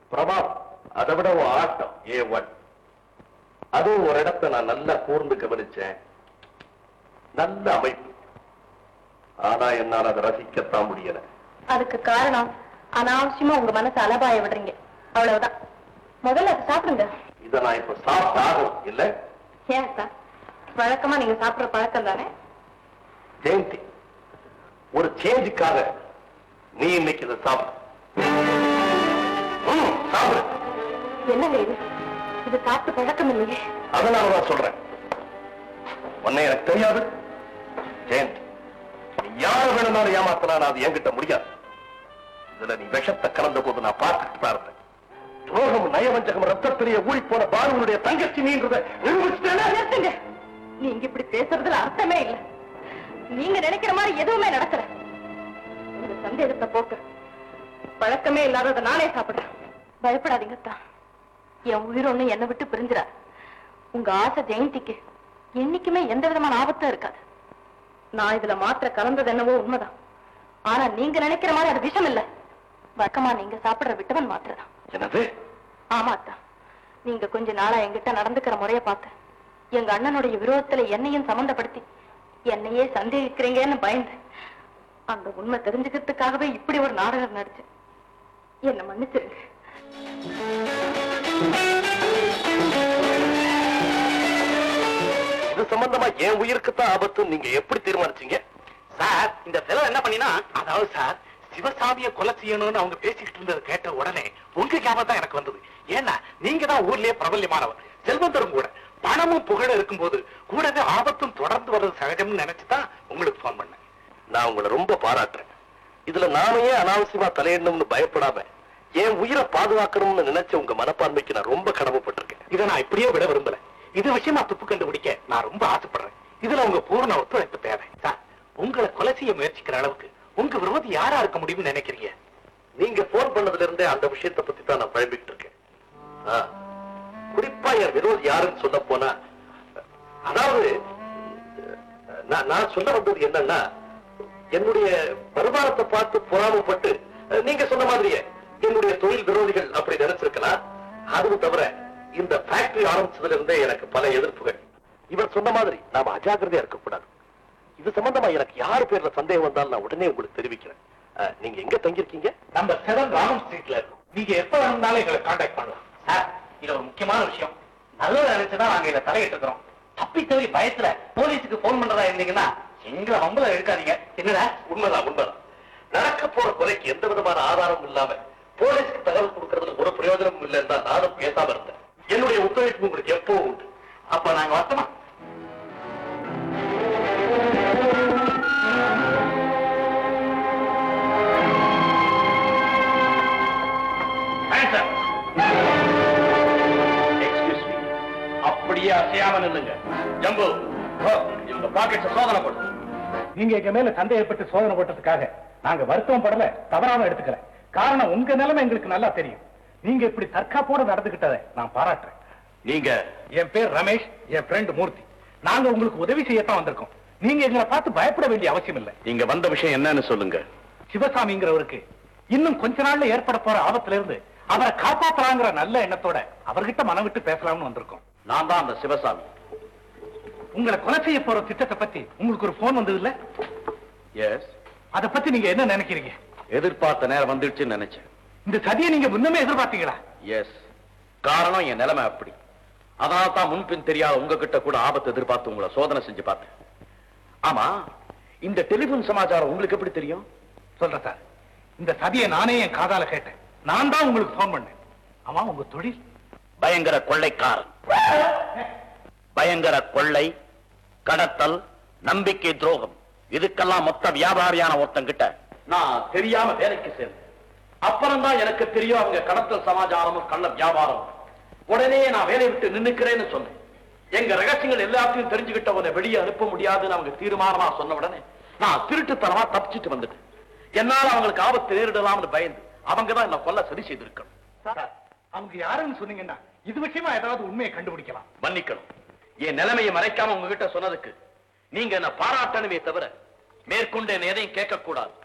பிரபாவம் அதை விட உன் ஆட்டம் ஏ ஒன் அதுவும் ஒரு இடத்தை நான் நல்லா கூர்ந்து கவனிச்சேன் நல்ல அமைப்பு ஆனா என்னால் அதை ரசிக்கத்தான் முடியல அதுக்கு காரணம் அனாவசியமா உங்க மனசை அலபாய விடுறீங்க அவ்வளவுதான் முதல்ல அதை சாப்பிடுங்க இதை நான் இப்ப சாப்பிட்டு ஆகணும் இல்ல ஏன் அக்கா வழக்கமா நீங்க சாப்பிடுற பழக்கம் தானே ஜெயந்தி ஒரு சேஞ்சுக்காக நீ இன்னைக்கு இதை சாப்பிடு ம், சாப்பிடு என்னங்க இது இது சாப்பிட்டு பழக்கம் இல்லையே அதனால நான் சொல்றேன் உன்னை எனக்கு தெரியாது ஜெயந்த் நீ யார வேணும்னாலும் ஏமாத்தலாம் அது என்கிட்ட முடியாது இதுல நீ விஷத்தை கலந்த போது நான் பார்த்துட்டு தான் இருந்தேன் துரோகம் நயவஞ்சகம் ரத்தத்திலேயே ஊறி போன பாலுவனுடைய தங்கச்சி நீன்றதை நிரூபிச்சுட்டேனே நிறுத்துங்க நீங்க இப்படி பேசுறதுல அர்த்தமே இல்ல நீங்க நினைக்கிற மாதிரி எதுவுமே நடக்கல உங்க சந்தேகத்தை போக்கு பழக்கமே இல்லாததை நானே சாப்பிடுறேன் பயப்படாதீங்க அத்தா என் உயிர் ஒண்ணு என்னை விட்டு பிரிஞ்சிடா உங்க ஆசை ஜெயந்திக்கு என்னைக்குமே எந்த விதமான ஆபத்தும் இருக்காது நான் இதுல மாத்திரை கலந்தது என்னவோ உண்மைதான் ஆனா நீங்க நினைக்கிற மாதிரி அது விஷம் இல்ல வழக்கமா நீங்க சாப்பிடுற விட்டவன் மாத்திரை தான் என்னது ஆமா அத்தா நீங்க கொஞ்ச நாளா என்கிட்ட நடந்துக்கிற முறைய பார்த்து எங்க அண்ணனுடைய விரோதத்துல என்னையும் சம்பந்தப்படுத்தி என்னையே சந்தேகிக்கிறீங்கன்னு பயந்து அந்த உண்மை தெரிஞ்சுக்கிறதுக்காகவே இப்படி ஒரு நாடகம் நடிச்சேன் என்ன மன்னிச்சிருங்க இது சம்பந்தமா என் உயிருக்கு தான் ஆபத்து நீங்க எப்படி தீர்மானிச்சீங்க சார் இந்த செலவு என்ன பண்ணினா அதாவது சார் சிவசாமியை கொலை செய்யணும்னு அவங்க பேசிக்கிட்டு இருந்ததை கேட்ட உடனே உங்க ஞாபகம் தான் எனக்கு வந்தது ஏன்னா நீங்க தான் ஊர்லயே பிரபல்யமானவர் செல்வந்தரும் கூட பணமும் புகழும் இருக்கும்போது கூடவே ஆபத்தும் தொடர்ந்து வர்றது சகஜம்னு நினைச்சுதான் உங்களுக்கு போன் பண்ணேன் நான் உங்களை ரொம்ப பாராட்டுறேன் இதுல நானே அனாவசியமா தலையிடணும்னு பயப்படாம என் உயிரை பாதுகாக்கணும்னு நினைச்ச உங்க மனப்பான்மைக்கு நான் ரொம்ப கடமைப்பட்டிருக்கேன் இதை நான் இப்படியே விட விரும்பல இது விஷயமா துப்பு கண்டுபிடிக்க நான் ரொம்ப ஆசைப்படுறேன் இதுல உங்க பூர்ண ஒத்துழைப்பு தேவை சார் உங்களை கொலை செய்ய முயற்சிக்கிற அளவுக்கு உங்க விரோதி யாரா இருக்க முடியும்னு நினைக்கிறீங்க நீங்க போன் பண்ணதுல இருந்தே அந்த விஷயத்தை பத்தி தான் நான் பழம்பிட்டு இருக்கேன் ஆ, குறிப்பா என் விரோதி யாருன்னு சொல்ல போனா அதாவது நான் நான் சொல்ல வந்தது என்னன்னா என்னுடைய வருமானத்தை பார்த்து பொறாமப்பட்டு நீங்க சொன்ன மாதிரியே என்னுடைய தொழில் விரோதிகள் அப்படி நினைச்சிருக்கலாம் அதுவும் தவிர இந்த ஃபேக்டரி ஆரம்பிச்சதுல இருந்தே எனக்கு பல எதிர்ப்புகள் இவர் சொன்ன மாதிரி நாம அஜாக்கிரதையா இருக்கக்கூடாது இது சம்பந்தமா எனக்கு யார் பேர்ல சந்தேகம் வந்தாலும் நான் உடனே உங்களுக்கு தெரிவிக்கிறேன் அஹ், நீங்க எங்க தங்கியிருக்கீங்க நம்ம செவன் ராமன் ஸ்ட்ரீட்ல இருக்கோம் நீங்க எப்ப வேணும்னாலும் எங்களை காண்டாக்ட் பண்ணலாம் சார் இது ஒரு முக்கியமான விஷயம் நல்லது நினைச்சுதான் நாங்க இதை தலையிட்டு இருக்கிறோம் தப்பி தவறி பயத்துல போலீஸுக்கு போன் பண்றதா இருந்தீங்கன்னா எங்களை வம்பல எடுக்காதீங்க என்னடா உண்மைதான் உண்மைதான் நடக்க போற கொலைக்கு எந்த விதமான ஆதாரமும் இல்லாம போலீஸ்க்கு தகவல் கொடுக்கறதுல ஒரு பிரயோஜனமும் இல்லைன்னு தான் நானும் பேசாம இருந்தேன் என்னுடைய ஒத்துழைப்பு உங்களுக்கு எப்பவும் உண்டு அப்ப நாங்க வரட்டுமா எக்ஸ்கியூஸ் மீ அப்படியே அசையாம நில்லுங்க ஜம்பு ஓ, இவங்க பாக்கெட்ஸ் சோதனை போடு நீங்க எங்க மேல சந்தேகப்பட்டு சோதனை போட்டதுக்காக நாங்க வருத்தம் படல தவறாம எடுத்துக்கிறேன் காரணம் உங்க நிலைமை எங்களுக்கு நல்லா தெரியும் நீங்க இப்படி தற்காப்போட நடந்துகிட்டதை நான் பாராட்டுறேன் நீங்க என் பேர் ரமேஷ் என் ஃப்ரெண்ட் மூர்த்தி நாங்க உங்களுக்கு உதவி செய்யத்தான் வந்திருக்கோம் நீங்க எங்களை பார்த்து பயப்பட வேண்டிய அவசியம் இல்லை நீங்க வந்த விஷயம் என்னன்னு சொல்லுங்க சிவசாமிங்கிறவருக்கு இன்னும் கொஞ்ச நாள்ல ஏற்பட போற ஆபத்துல இருந்து அவரை காப்பாத்தலாங்கிற நல்ல எண்ணத்தோட அவர்கிட்ட மனம் விட்டு பேசலாம்னு வந்திருக்கோம் நான் தான் அந்த சிவசாமி உங்களை கொலை செய்ய போற திட்டத்தை பத்தி உங்களுக்கு ஒரு போன் வந்தது இல்ல எஸ் அதை பத்தி நீங்க என்ன நினைக்கிறீங்க எதிர்பார்த்த நேரம் வந்துடுச்சுன்னு நினைச்சேன் இந்த சதியை நீங்க முன்னமே எதிர்பார்த்தீங்களா எஸ் காரணம் என் நிலைமை அப்படி அதனால தான் முன்பின் தெரியாத உங்ககிட்ட கூட ஆபத்து எதிர்பார்த்து உங்களை சோதனை செஞ்சு பார்த்தேன் ஆமா இந்த டெலிபோன் சமாச்சாரம் உங்களுக்கு எப்படி தெரியும் சொல்றேன் சார் இந்த சதியை நானே என் காதால கேட்டேன் நான் தான் உங்களுக்கு போன் பண்ணேன் ஆமா உங்க தொழில் பயங்கர கொள்ளைக்காரன் பயங்கர கொள்ளை கடத்தல் நம்பிக்கை துரோகம் இதுக்கெல்லாம் மொத்த வியாபாரியான ஒருத்தங்கிட்ட நான் தெரியாம வேலைக்கு சேர்ந்தேன் அப்புறம் தான் எனக்கு தெரியும் அவங்க கடத்தல் சமாச்சாரமும் கள்ள வியாபாரம் உடனே நான் வேலையை விட்டு நின்னுக்கிறேன்னு சொன்னேன் எங்க ரகசியங்கள் எல்லாத்தையும் தெரிஞ்சுக்கிட்ட உன்னை வெளியே அனுப்ப முடியாதுன்னு அவங்க தீர்மானமா சொன்ன உடனே நான் திருட்டுத்தனமா தப்பிச்சிட்டு வந்துட்டேன் என்னால அவங்களுக்கு ஆபத்து நேரிடலாம்னு பயந்து அவங்க தான் என்ன கொல்ல சரி செய்திருக்கணும் சார் அவங்க யாருன்னு சொன்னீங்கன்னா இது விஷயமா ஏதாவது உண்மையை கண்டுபிடிக்கலாம் மன்னிக்கணும் என் நிலைமையை மறைக்காம உங்ககிட்ட சொன்னதுக்கு நீங்க என்ன பாராட்டணுமே தவிர மேற்கொண்டு என்ன எதையும் கேட்க கூடாது